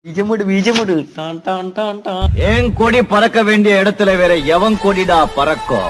பீஜமுடு பீஜமுடு டான் டான் டான் டான் என் கொடி பறக்க வேண்டிய இடத்துல வேற எவன் கொடிடா பறக்கும்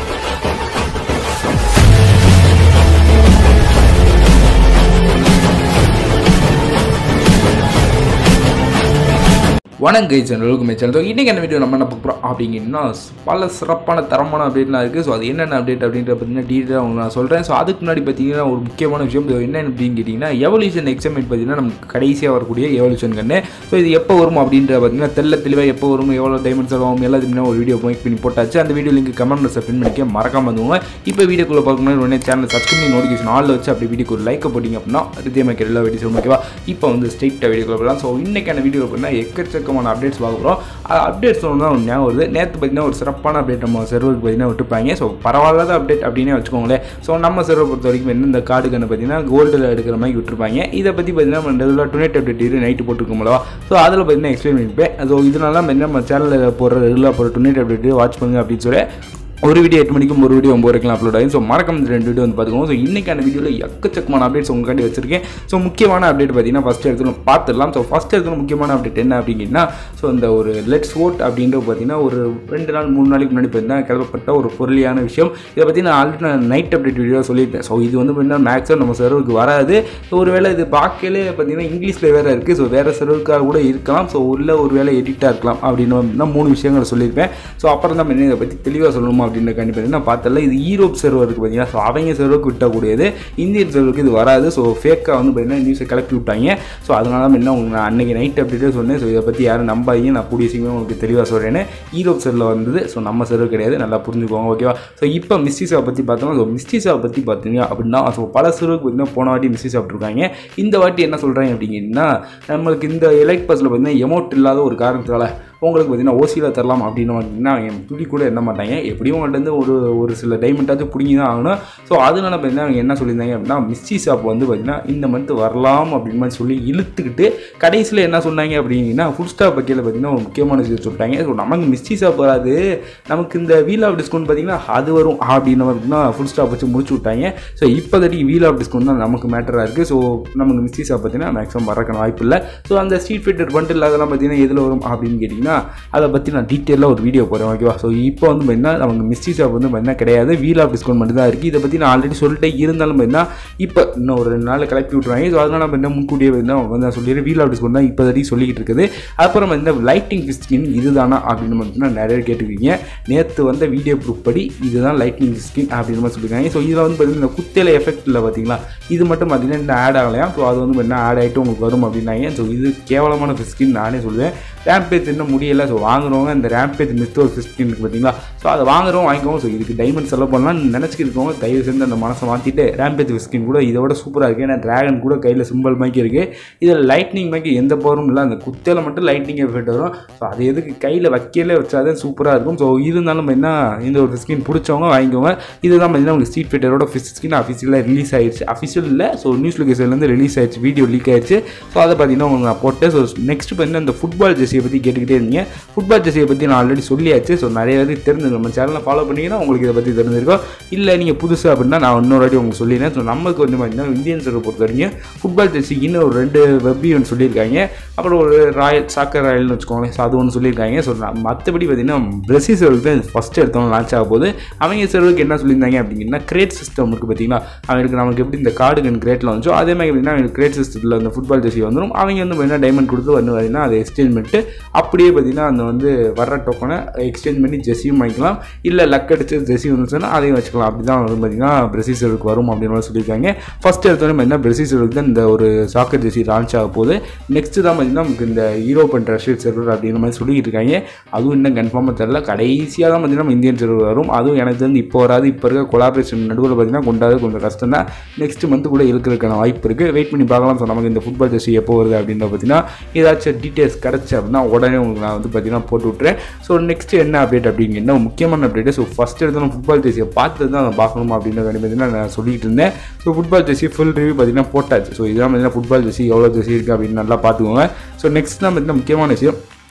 வணக்கம் கைஸ் அளவுக்கு மேட்ச் ஸோ இன்றைக்கி என்ன வீடியோ நம்ம என்ன பார்க்குறோம் அப்படிங்கன்னா பல சிறப்பான தரமான அப்டேட்லாம் இருக்குது ஸோ அது என்னென்ன அப்டேட் அப்படின்ற பார்த்தீங்கன்னா டீட்டெயிலாக உங்களுக்கு நான் சொல்கிறேன் ஸோ அதுக்கு முன்னாடி பார்த்தீங்கன்னா ஒரு முக்கியமான விஷயம் இது என்ன அப்படின்னு கேட்டிங்கன்னா எவல்யூஷன் எக்ஸாமிட் பார்த்தீங்கன்னா நமக்கு கடைசியாக வரக்கூடிய எவல்யூஷன் கண்ணு ஸோ இது எப்போ வரும் அப்படின்ற பார்த்தீங்கன்னா தெல்ல தெளிவாக எப்போ வரும் எவ்வளோ டைமண்ட்ஸ் ஆகும் எல்லாத்துக்குமே ஒரு வீடியோ மேக் பண்ணி போட்டாச்சு அந்த வீடியோ லிங்க் கமெண்ட் பின் பண்ணிக்க மறக்காம வந்துவோங்க இப்போ வீடியோக்குள்ளே பார்க்கணும் உடனே சேனல் சப்ஸ்கிரைப் பண்ணி நோட்டிஃபிகேஷன் ஆளில் வச்சு அப்படி வீடியோக்கு ஒரு லைக் போட்டிங்க அப்படின்னா அதே மாதிரி எல்லா வீடியோஸும் ஓகேவா இப்போ வந்து ஸ்ட்ரெயிட்டாக வீடியோக்குள்ள போகலாம் ஸோ இன்றைக்கான வீடியோ அப்படின்னா எக்கச்சக்கமான அப்டேட்ஸ் பார்க்க போகிறோம் அப்டேட்ஸ் ஒன்று ஒன்று ஞாபகம் வருது நேற்று பார்த்தீங்கன்னா ஒரு சிறப்பான அப்டேட் நம்ம சர்வருக்கு பார்த்தீங்கன்னா விட்டுருப்பாங்க ஸோ பரவாயில்லாத அப்டேட் அப்படின்னே வச்சுக்கோங்களேன் ஸோ நம்ம சர்வர் பொறுத்த வரைக்கும் என்ன இந்த கார்டு கண்ணு பார்த்தீங்கன்னா கோல்டில் எடுக்கிற மாதிரி விட்டுருப்பாங்க இதை பற்றி பார்த்தீங்கன்னா நம்ம ரெகுலர் டுனேட் அப்டேட் நைட்டு போட்டுருக்கோம்ல ஸோ அதில் பார்த்தீங்கன்னா எக்ஸ்பிளைன் பண்ணியிருப்பேன் ஸோ இதனால நம்ம என்ன நம்ம சேனலில் போடுற ரெகுலர் போகிற டுனேட் அப்டேட் வாட்ச் பண்ணுங்க அப்படின்னு சொல்லி ஒரு வீடியோ எட்டு மணிக்கும் ஒரு வீடியோ ஒம்பது வரைக்கும் அப்லோட் ஆகும் ஸோ மறக்காம இந்த ரெண்டு வீடியோ வந்து பார்த்துக்கோங்க ஸோ இன்றைக்கான வீடியோவில் எக்கச்சக்கமான அப்டேட்ஸ் உங்களுக்காண்டி வச்சிருக்கேன் ஸோ முக்கியமான அப்டேட் பார்த்தீங்கன்னா ஃபஸ்ட் எடுத்து பார்த்துடலாம் ஸோ ஃபஸ்ட் எடுத்து முக்கியமான அப்டேட் என்ன அப்படிங்கன்னா ஸோ இந்த ஒரு லெட்ஸ் ஓட் அப்படின்ற பார்த்தீங்கன்னா ஒரு ரெண்டு நாள் மூணு நாளைக்கு முன்னாடி பார்த்தீங்கன்னா கிளப்பப்பட்ட ஒரு பொருளியான விஷயம் இதை பற்றி நான் ஆல்ரெடி நான் நைட் அப்டேட் வீடியோ சொல்லியிருப்பேன் ஸோ இது வந்து பார்த்தீங்கன்னா மேக்ஸிமம் நம்ம சர்வருக்கு வராது ஸோ ஒருவேளை இது பார்க்கலே பார்த்தீங்கன்னா இங்கிலீஷில் வேறு இருக்குது ஸோ வேறு சர்வருக்காக கூட இருக்கலாம் ஸோ உள்ள ஒரு வேலை எடிட்டாக இருக்கலாம் அப்படின்னு வந்து மூணு விஷயங்களை சொல்லியிருப்பேன் ஸோ அப்புறம் தான் என்ன இதை பற்றி தெளிவாக சொல்லணுமா அப்படின்ற கண்டி பார்த்தீங்கன்னா பார்த்தல இது ஈரோப் சர்வருக்கு பார்த்தீங்கன்னா ஸோ அவங்க சர்வருக்கு விட்டக்கூடியது இந்தியன் சர்வருக்கு இது வராது ஸோ ஃபேக்காக வந்து பார்த்தீங்கன்னா நியூஸை கிளப்பி விட்டாங்க ஸோ அதனால தான் என்ன உங்களுக்கு நான் அன்றைக்கி நைட் அப்டேட்டே சொன்னேன் ஸோ இதை பற்றி யாரும் நம்பாதீங்க நான் கூடிய சீக்கிரம் உங்களுக்கு தெளிவாக சொல்கிறேன்னு ஈரோப் சர்வில் வந்தது ஸோ நம்ம சர்வர் கிடையாது நல்லா புரிஞ்சுக்கோங்க ஓகேவா ஸோ இப்போ மிஸ்டிஸாவை பற்றி பார்த்தோம்னா ஸோ மிஸ்டிஸாவை பற்றி பார்த்தீங்க அப்படின்னா ஸோ பல சர்வருக்கு பார்த்தீங்கன்னா போன வாட்டி மிஸ்டி சாப்பிட்ருக்காங்க இந்த வாட்டி என்ன சொல்கிறாங்க அப்படிங்கன்னா நம்மளுக்கு இந்த எலைட் பஸ்ஸில் பார்த்தீங்கன்னா எமௌண்ட் இல்லாத ஒரு காரணத்தால் உங்களுக்கு பார்த்தீங்கன்னா ஓசியில் தரலாம் அப்படின்னு பார்த்தீங்கன்னா என் துளி கூட எண்ண மாட்டாங்க எப்படியும் உங்கள்கிட்ட ஒரு ஒரு சில டைமண்டாச்சும் பிடிங்கி தான் ஆகணும் ஸோ அதனால பார்த்தீங்கன்னா அவங்க என்ன சொல்லியிருந்தாங்க அப்படின்னா மிஸ்டி ஷாப் வந்து பார்த்தீங்கன்னா இந்த மந்த் வரலாம் அப்படின்னு மாதிரி சொல்லி இழுத்துக்கிட்டு கடைசியில் என்ன சொன்னாங்க அப்படின்னா ஃபுட் ஸ்டாப் பக்கையில் பார்த்தீங்கன்னா ஒரு முக்கியமான விஷயம் சொல்லிட்டாங்க ஸோ நமக்கு மிஸ்டி ஷாப் வராது நமக்கு இந்த வீல் ஆஃப் டிஸ்கவுண்ட் பார்த்தீங்கன்னா அது வரும் அப்படின்னு பார்த்தீங்கன்னா ஃபுல் ஸ்டாப் வச்சு முடிச்சு விட்டாங்க ஸோ இப்போதைக்கு வீல் ஆஃப் டிஸ்கவுண்ட் தான் நமக்கு மேட்டராக இருக்குது ஸோ நமக்கு மிஸ்டி ஷாப் பார்த்தீங்கன்னா மேக்ஸிமம் வரக்கான வாய்ப்பு இல்லை ஸோ அந்த ஸ்ட்ரீட் ஃபைட்டர் பண்டில் அதெல்லாம் பார்த்தீங்கன்னா எதில் வரும் அப்படின்னு கேட்டிங்கன்னா அதை பற்றி நான் டீட்டெயிலாக ஒரு வீடியோ போகிறேன் ஓகேவா ஸோ இப்போ வந்து பார்த்தீங்கன்னா நமக்கு மிஸ்டி ஷாப் வந்து பார்த்தீங்கன்னா கிடையாது வீல் ஆஃப் டிஸ்கவுண்ட் மட்டும் தான் இருக்குது இதை பற்றி நான் ஆல்ரெடி சொல்லிட்டே இருந்தாலும் பார்த்தீங்கன்னா இப்போ இன்னும் ஒரு ரெண்டு நாள் கிளப்பி விட்ருவாங்க ஸோ அதனால் நம்ம என்ன முன்கூட்டியே வந்து வந்து நான் சொல்லிடுறேன் வீல் ஆஃப் டிஸ்கவுண்ட் தான் இப்போதைக்கு சொல்லிக்கிட்டு இருக்குது அப்புறம் இந்த லைட்டிங் ஸ்கின் இதுதானா அப்படின்னு பார்த்தீங்கன்னா நிறைய கேட்டுருக்கீங்க நேற்று வந்த வீடியோ ப்ரூஃப் படி இதுதான் லைட்னிங் ஸ்கின் அப்படின்னு மாதிரி சொல்லியிருக்காங்க ஸோ இதில் வந்து பார்த்தீங்கன்னா இந்த குத்தேல எஃபெக்ட் இல்லை பார்த்தீங்களா இது மட்டும் பார்த்தீங்கன்னா இந்த ஆட் ஆகலையா ஸோ அது வந்து பார்த்தீங்கன்னா ஆட் ஆகிட்டு உங்களுக்கு வரும் அப்படின்னாங்க ஸோ இது கேவலமான ஸ்கின் நானே சொல்லுவேன் ரேம்பேஜ் இன்னும் முடியலை ஸோ வாங்குறவங்க இந்த ரேம்பேஜ் மிஸ்ட் ஒரு ஸ்கின் இருக்குது பார்த்தீங்களா ஸோ அதை வாங்குறவங்க வாங்கிக்கோங்க ஸோ இதுக்கு டைமண்ட் செலவு பண்ணலாம் நினச்சிக்கிட்டு இருக்கவங்க தயவு செஞ்சு அந்த மனசை மாற்றிட்டு ரேம்பேஜ் ஸ்கின் கூட இதோட சூப்பராக இருக்குது ஏன்னா டிராகன் கூட கையில் சிம்பிள் மாதிரி இருக்குது இதில் லைட்னிங் மாதிரி எந்த பவரும் இல்லை அந்த குத்தையில் மட்டும் லைட்னிங் எஃபெக்ட் வரும் ஸோ அது எதுக்கு கையில் வைக்கலே வச்சாதான் சூப்பராக இருக்கும் ஸோ இருந்தாலும் என்ன இந்த ஒரு ஸ்கின் பிடிச்சவங்க வாங்கிக்கோங்க இதுதான் பார்த்தீங்கன்னா உங்களுக்கு ஸ்ட்ரீட் ஃபைட்டரோட ஃபிஸ் ஸ்கின் அஃபிஷியலாக ரிலீஸ் ஆயிடுச்சு அஃபிஷியல் இல்லை ஸோ நியூஸ் லொகேஷன்லேருந்து ரிலீஸ் ஆயிடுச்சு வீடியோ லீக் ஆயிடுச்சு ஸோ அதை பார்த்தீங்கன்னா உங்களுக்கு நான் போட்டேன் ஸோ நெக்ஸ்ட் பார்த்தீங்கன்னா இந்த ஃபுட்பால் ஜெர்சியை பற்றி கேட்டுக்கிட்டே இருந்தீங்க ஃபுட்பால் ஜெர்சியை பற்றி நான் ஆல்ரெடி சொல்லியாச்சு ஸோ நிறைய பேருக்கு தெரிஞ்சிருக்கும் நம்ம சேனலை ஃபாலோ பண்ணிங்கன்னா உங்களுக்கு இதை பற்றி தெரிஞ்சிருக்கும் இல்லை நீங்கள் புதுசு அப்படின்னா நான் இன்னொரு வாட்டி உங்களுக்கு சொல்லிடுறேன் ஸோ நமக்கு வந்து பார்த்தீங்கன்னா இந்தியன் சர்வை பொறுத்த வரைக்கும் ஃபுட்பால் ஜெர்சிக்கு இன்னும் ஒரு ரெண்டு வெப் ஈவெண்ட் சொல்லியிருக்காங்க அப்புறம் ஒரு ராயல் சாக்கர் ராயல்னு வச்சுக்கோங்களேன் ஸோ அது ஒன்று சொல்லியிருக்காங்க ஸோ நான் மற்றபடி பார்த்தீங்கன்னா பிரசில் சர்வருக்கு தான் ஃபஸ்ட்டு எடுத்தவங்க லான்ச் ஆக போகுது அவங்க சர்வருக்கு என்ன சொல்லியிருந்தாங்க அப்படிங்கன்னா கிரேட் சிஸ்டம் இருக்குது பார்த்தீங்களா அவங்களுக்கு நமக்கு எப்படி இந்த கார்டு கன் கிரேட்டில் வந்துச்சோ அதே மாதிரி எப்படின்னா அவங்களுக்கு கிரேட் சிஸ்டத்தில் அந்த ஃபுட்பால் ஜெர்சி வந்துடும் அவங்க வந்து பார்த்தீங்கன்னா டைமண்ட் கொடுத்து வந்து பார்த்தீங்கன்னா அதை எக்ஸ்சேஞ்ச் பண்ணிட்டு அப்படியே பார்த்தீங்கன்னா அந்த வந்து வர்ற டோக்கனை எக்ஸ்சேஞ்ச் பண்ணி ஜெர்சியும் வாங்கிக்கலாம் இல்லை லக் அடிச்சு ஜெர்சி வந்துச்சுன்னா அதையும் வச்சுக்கலாம் அப்படி தான் வந்து பார்த்தீங்கன்னா பிரசில் சர்வருக்கு வரும் அப்படின்னு மாதிரி சொல்லியிருக்காங்க ஃபஸ்ட் எடுத்தோடனே பார்த்தீங்கன்னா பிரசில் சர்வருக்கு தான் இந்த ஒரு சாக்கர் ஜெர்சி லான்ச் ஆக போகுது நெக்ஸ்ட் தான் பார்த்தீங்கன்னா நமக்கு இந்த யூரோப் அண்ட் ரஷ்யன் சர்வர் அப்படிங்கிற மாதிரி சொல்லிட்டு இருக்காங்க அதுவும் இன்னும் கன்ஃபார்மாக தெரில கடைசியாக தான் பார்த்தீங்கன்னா நம்ம இந்தியன் சர்வர் வரும் அதுவும் எனக்கு தெரிஞ்சு இப்போ வராது இப்போ இருக்க கொலாபரேஷன் நடுவில் பார்த்தீங்கன்னா கொண்டாது கொஞ்சம் கஷ்டம் தான் நெக்ஸ்ட் மந்த் கூட இருக்கிறதுக்கான வாய்ப்பு இருக்குது வெயிட் பண்ணி பார்க்கலாம் ஸோ நமக்கு இந்த ஃபுட்பால் ஜெர்சி எப்போ வருது அப்படின்ற பார்த்தீங்கன்னா ஏதாச்சும் டீட்டெயில்ஸ் கிடச்சி அப்படின்னா உடனே உங்களுக்கு நான் வந்து பார்த்தீங்கன்னா போட்டு விட்றேன் ஸோ நெக்ஸ்ட் என்ன அப்டேட் அப்படிங்கன்னா முக்கியமான அப்டேட் ஸோ ஃபஸ்ட் எடுத்து ஃபுட்பால் ஜெர்சியை பார்த்து தான் நான் பார்க்கணும் அப்படின்ற பார்த்தீங்கன்னா நான் சொல்லிட்டு இருந்தேன் so football jersey full review பார்த்தீங்கன்னா போட்டாச்சு ஸோ இதெல்லாம் பார்த்தீங்கன்னா ஃபுட்பால் ஜெர்சி எவ்வளோ ஜெர்சி இருக்குது அப்படின்னு நல்லா பார்த்துக்கோங்க ஸோ நெக்ஸ்ட் தான் பார்த்தீங்கன்னா முக்கியமான விஷயம்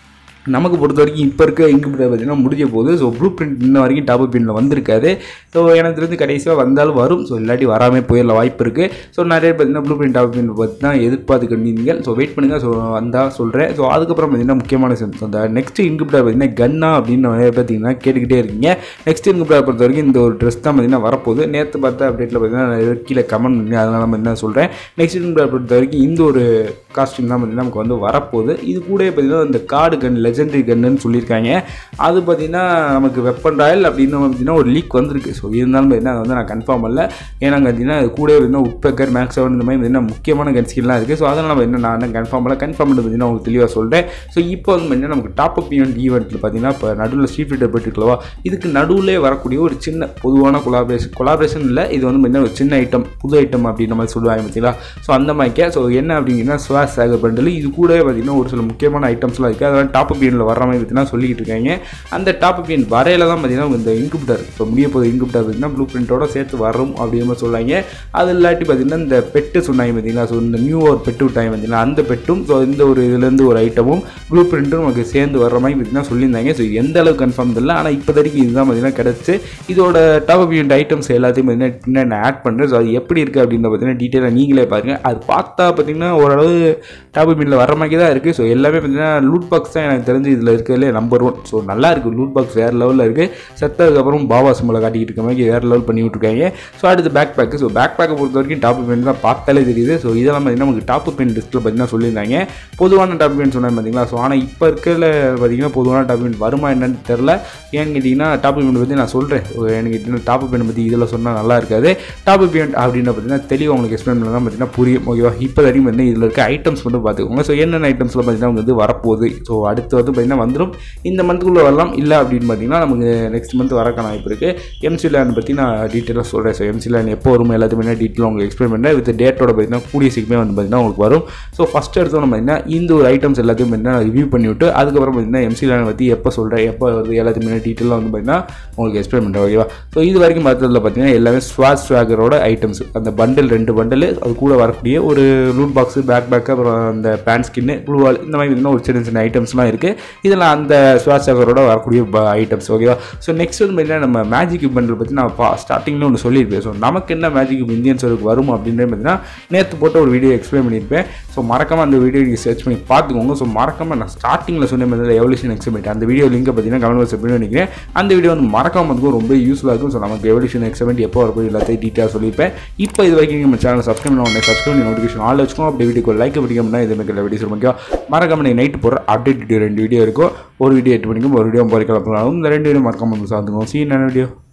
நமக்கு பொறுத்த வரைக்கும் இப்போ இருக்க இன்குபேட்டர் பார்த்தீங்கன்னா முடிஞ்ச போது ஸோ ப்ளூ பிரிண்ட் இன்ன வரைக்கும் டாப் பின்னில் வந்திருக்காது ஸோ எனக்கு தெரிஞ்சு கடைசியாக வந்தாலும் வரும் ஸோ இல்லாட்டி வராமல் போயிடல வாய்ப்பு இருக்குது ஸோ நிறைய பேர் பார்த்தீங்கன்னா ப்ளூ பிரிண்ட் டாப் பின் பற்றி தான் எதிர்பார்த்து கண்டிங்க ஸோ வெயிட் பண்ணுங்கள் ஸோ வந்தால் சொல்கிறேன் ஸோ அதுக்கப்புறம் பார்த்தீங்கன்னா முக்கியமான விஷயம் ஸோ அந்த நெக்ஸ்ட் இன்குபேட்டர் பார்த்தீங்கன்னா கன்னா அப்படின்னு நிறைய பார்த்தீங்கன்னா கேட்டுக்கிட்டே இருக்கீங்க நெக்ஸ்ட் இன்குபேட்டர் பொறுத்த வரைக்கும் இந்த ஒரு ட்ரெஸ் தான் பார்த்தீங்கன்னா வரப்போகுது நேற்று பார்த்த அப்டேட்டில் பார்த்தீங்கன்னா நிறைய பேர் கீழே கமெண்ட் பண்ணி அதனால நம்ம என்ன சொல்கிறேன் நெக்ஸ்ட் இன்குபேட்டர் பொறுத்த வரைக்கும் இந்த ஒரு காஸ்டியூம் தான் பார்த்தீங்கன்னா நமக்கு வந்து வரப்போகுது இது கூட பார்த்தீங்கன்னா இந்த கார்டு கன் லெஜெண்டரி கன்னுன்னு சொல்லியிருக்காங்க அது பார்த்தீங்கன்னா நமக்கு வெப்பன் ராயல் அப்படின்னு பார்த்தீங்கன்னா ஒரு லீக் வந்திருக்கு ஸோ இருந்தாலும் பார்த்தீங்கன்னா அதை வந்து நான் கன்ஃபார்ம் பண்ணல ஏன்னா பார்த்தீங்கன்னா அது கூட பார்த்தீங்கன்னா உட்பெக்கர் மேக்ஸ் செவன் இந்த மாதிரி பார்த்தீங்கன்னா முக்கியமான கன் ஸ்கில்லாம் இருக்குது ஸோ அதனால் நம்ம என்ன நான் கன்ஃபார்ம் பண்ணல கன்ஃபார்ம் பண்ணி பார்த்தீங்கன்னா உங்களுக்கு தெளிவாக சொல்கிறேன் ஸோ இப்போ வந்து பார்த்தீங்கன்னா நமக்கு டாப் அப் ஈவெண்ட் ஈவெண்ட்டில் பார்த்தீங்கன்னா இப்போ நடுவில் ஸ்ட்ரீட் ஃபீட்டர் போயிட்டுருக்கலவா இதுக்கு நடுவில் வரக்கூடிய ஒரு சின்ன பொதுவான கொலாபரேஷன் கொலாபரேஷன் இல்லை இது வந்து பார்த்தீங்கன்னா ஒரு சின்ன ஐட்டம் புது ஐட்டம் அப்படின்ற மாதிரி சொல்லுவாங்க பார்த்தீங்களா ஸோ அந்த மாதிரிக்கே ஸோ என்ன அப்படிங்கன்னா ஸ்வாஸ் சாகர் பண்டில் இது கூடவே பார்த்தீங்கன்னா ஒரு சில முக்கியமான ஐட்டம்ஸ்லாம் இருக்குது அதெல்லாம் டாப் அப் ஈவெண்ட்டில் வர மாதிரி பார்த்தீங்கன்னா சொல்லிக்கிட்டு இருக்காங்க அந்த டாப் அப் ஈவெண்ட் வரையில தான் பார்த்தீங்கன்னா இந்த இன்குப்டர் இப்போ முடிய போகுது இன்குப்டர் பார்த்தீங்கன்னா ப்ளூ பிரிண்டோட சேர்த்து வரும் அப்படின்ற மாதிரி சொல்லுவாங்க அது இல்லாட்டி பார்த்தீங்கன்னா இந்த பெட்டு சொன்னாங்க பார்த்தீங்களா ஸோ இந்த நியூ ஒரு பெட்டு விட்டாங்க பார்த்தீங்கன்னா அந்த பெட்டும் ஸோ இந்த ஒரு இதுலேருந்து ஒரு ஐட்டமும் ப்ளூ பிரிண்ட்டும் நமக்கு சேர்ந்து வர மாதிரி பார்த்தீங்கன்னா சொல்லியிருந்தாங்க ஸோ இது எந்த அளவுக்கு கன்ஃபார்ம் தெரியல ஆனால் இப்போ வரைக்கும் இதுதான் பார்த்தீங்கன்னா கிடச்சி இதோட டாப் அப் ஈவெண்ட் ஐட்டம்ஸ் எல்லாத்தையும் பார்த்தீங்கன்னா பின்னாடி நான் ஆட் பண்ணுறேன் ஸோ அது எப்படி இருக்குது அப்படின்னு பார்த்தீங்கன்னா டீட்டெயிலாக நீங்களே பாருங்கள் அது பார்த்தா பார்த்தீங்கன்னா ஓரளவு டாப் அப் ஈவெண்ட்டில் வர மாதிரி தான் இருக்குது ஸோ எல்லாமே பார்த்தீங்கன்னா லூட் பாக்ஸ் தான் எனக்கு தெரிஞ்சு இதில் இருக்கிறதுலே நம்பர் ஒன் ஸோ நல்லா இருக்குது லூட் பாக்ஸ் வேறு லெவலில் இருக்குது செத்ததுக்கப்புறம் பாபா சிம்பிளை காட்டிக்கிட்டு இருக்க மாதிரி வேறு லெவல் பண்ணி விட்ருக்காங்க ஸோ அடுத்து பேக் பேக்கு ஸோ பேக் பேக்கை பொறுத்த வரைக்கும் டாப் பென் தான் பார்த்தாலே தெரியுது ஸோ இதெல்லாம் பார்த்தீங்கன்னா நமக்கு டாப் பென் லிஸ்ட்டில் பார்த்தீங்கன்னா சொல்லியிருந்தாங்க பொதுவான டாப் பென் சொன்னாங்க பார்த்தீங்களா ஸோ ஆனால் இப்போ இருக்கிற பார்த்தீங்கன்னா பொதுவான டாப் பென் வருமா என்னன்னு தெரில ஏன்னு கேட்டிங்கன்னா டாப் பென் பற்றி நான் சொல்கிறேன் எனக்கு டாப் பென் பற்றி இதில் சொன்னால் நல்லா இருக்காது டாப் பென் அப்படின்னு பார்த்தீங்கன்னா தெளிவாக உங்களுக்கு எக்ஸ்பிளைன் பண்ணலாம் பார்த்தீங்கன்னா புரியும் ஓகேவா இப்போ வரைக்கும் வந்து இதில் இருக்க ஐட்டம்ஸ் மட்டும் பார்த்துக்கோங்க ஸோ என்னென்ன ஐட்டம்ஸில் பார்த்தீங்கன்னா வந்து வரப்போகுது ஸோ அடுத்து வந்து பார்த்தீங்கன்னா வந்துடும் இந்த மந்த்துக்குள்ளே வரலாம் இல்லை அப்படின்னு பார்த்தீங்கன்னா நமக்கு நெக்ஸ்ட் மந்த் வரக்கான வாய்ப்பு இருக்குது எம்சி லேண்ட் பற்றி நான் டீட்டெயிலாக சொல்கிறேன் ஸோ எம்சி லேண்ட் எப்போ வரும் எல்லாத்தையுமே டீட்டெயிலாக உங்களுக்கு எக்ஸ்பிளைன் பண்ணுறேன் வித் டேட்டோட பார்த்தீங்கன்னா கூடிய சீக்கிரமே வந்து பார்த்தீங்கன்னா உங்களுக்கு வரும் ஸோ ஃபஸ்ட் எடுத்தோம் பார்த்தீங்கன்னா இந்த ஒரு ஐட்டம்ஸ் எல்லாத்தையும் பார்த்தீங்கன்னா ரிவ்யூ பண்ணிவிட்டு அதுக்கப்புறம் பார்த்தீங்கன்னா எம்சி லேண்ட் பற்றி எப்போ சொல்கிறேன் எப்போ வருது எல்லாத்தையுமே டீட்டெயிலாக வந்து பார்த்தீங்கன்னா உங்களுக்கு எக்ஸ்பிளைன் பண்ணுறேன் ஓகேவா ஸோ இது வரைக்கும் பார்த்ததில் பார்த்தீங்கன்னா எல்லாமே ஸ்வாஸ் ஸ்வாகரோட ஐட்டம்ஸ் அந்த பண்டில் ரெண்டு பண்டில் அது கூட வரக்கூடிய ஒரு ரூட் பாக்ஸு பேக் பேக்கு அப்புறம் அந்த பேண்ட் ஸ்கின்னு ப்ளூ வால் இந்த மாதிரி பார்த்தீங்கன்னா ஒரு சின்ன சின்ன ஐட்டம்ஸ்லாம் இருக்குது இதெல்லாம் அந்த ஸ்வாஸ் ஸ்வாகரோட வரக்கூடிய ஐட்டம்ஸ் ஓகேவா ஸோ நெக்ஸ்ட் வந்து பார்த்தீங்கன்னா நம்ம மேஜிக் பண்டில் பற்றி நான் ஸ்டார்டிங்கில் ஒன்று சொல்லியிருப்பேன் ஸோ நமக்கு என்ன மேஜிக் இந்தியன் சருக்கு வரும் அப்படின்றது பார்த்தீங்கன்னா நேற்று போட்ட ஒரு வீடியோ எக்ஸ்பிளைன் பண்ணியிருப்பேன் ஸோ மறக்காமல் அந்த வீடியோ நீங்கள் சர்ச் பண்ணி பார்த்துக்கோங்க ஸோ மறக்காமல் நான் ஸ்டார்டிங்கில் சொன்ன மாதிரி எவல்யூஷன் எக்ஸ்பிளைன் அந்த வீடியோ லிங்கை பார்த்தீங்கன்னா கமெண்ட் பாக்ஸ் எப்படி நினைக்கிறேன் அந்த வீடியோ வந்து மறக்காம வந்து ரொம்ப யூஸ்ஃபுல்லாக இருக்கும் ஸோ நமக்கு எவல்யூஷன் எக்ஸ்பிளைன் எப்போ வரப்போ எல்லாத்தையும் டீட்டெயிலாக சொல்லியிருப்பேன் இப்போ இது வரைக்கும் நம்ம சேனல் சப்ஸ்கிரைப் பண்ண உடனே சப்ஸ்கிரைப் பண்ணி நோட்டிஃபிகேஷன் ஆல் வச்சுக்கோம் அப்படி வீடியோக்கு லைக் பிடிக்கும்னா இது மாதிரி வீடியோஸ் முக்கியம் மறக்காம நீங்கள் நைட்டு போகிற அப்டேட் வீடியோ ரெண்டு வீடியோ இருக்கும் ஒரு வீடியோ எட்டு மணிக்கும் ஒரு வீடியோ போகிறக்கலாம் இந்த ரெண்டு வீடியோ மறக்காம வந்து சார்ந்துக்கோம் சீ என்ன வீடியோ